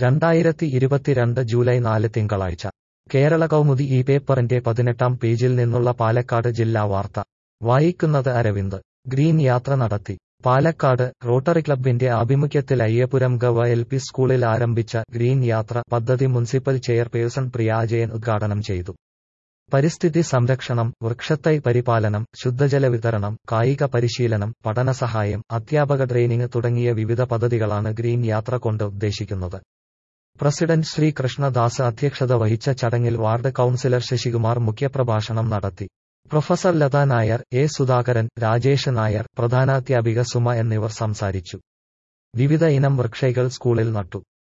രണ്ടായിരത്തി ഇരുപത്തിരണ്ട് ജൂലൈ നാല് തിങ്കളാഴ്ച കേരള കൗമുദി ഈ പേപ്പറിന്റെ പതിനെട്ടാം പേജിൽ നിന്നുള്ള പാലക്കാട് ജില്ലാ വാർത്ത വായിക്കുന്നത് അരവിന്ദ് ഗ്രീൻ യാത്ര നടത്തി പാലക്കാട് റോട്ടറി ക്ലബിന്റെ ആഭിമുഖ്യത്തിൽ അയ്യപുരം ഗവ എൽ പി സ്കൂളിൽ ആരംഭിച്ച ഗ്രീൻ യാത്ര പദ്ധതി മുനിസിപ്പൽ ചെയർപേഴ്സൺ പ്രിയ അജയൻ ഉദ്ഘാടനം ചെയ്തു പരിസ്ഥിതി സംരക്ഷണം വൃക്ഷത്തൈ പരിപാലനം ശുദ്ധജല വിതരണം കായിക പരിശീലനം പഠനസഹായം അധ്യാപക ട്രെയിനിങ് തുടങ്ങിയ വിവിധ പദ്ധതികളാണ് ഗ്രീൻ യാത്ര കൊണ്ട് ഉദ്ദേശിക്കുന്നത് പ്രസിഡന്റ് ശ്രീ കൃഷ്ണദാസ് അധ്യക്ഷത വഹിച്ച ചടങ്ങിൽ വാർഡ് കൌൺസിലർ ശശികുമാർ മുഖ്യപ്രഭാഷണം നടത്തി പ്രൊഫസർ ലത നായർ എ സുധാകരൻ രാജേഷ് നായർ പ്രധാനാധ്യാപിക സുമ എന്നിവർ സംസാരിച്ചു വിവിധ ഇനം വൃക്ഷൈകൾ സ്കൂളിൽ നട്ടു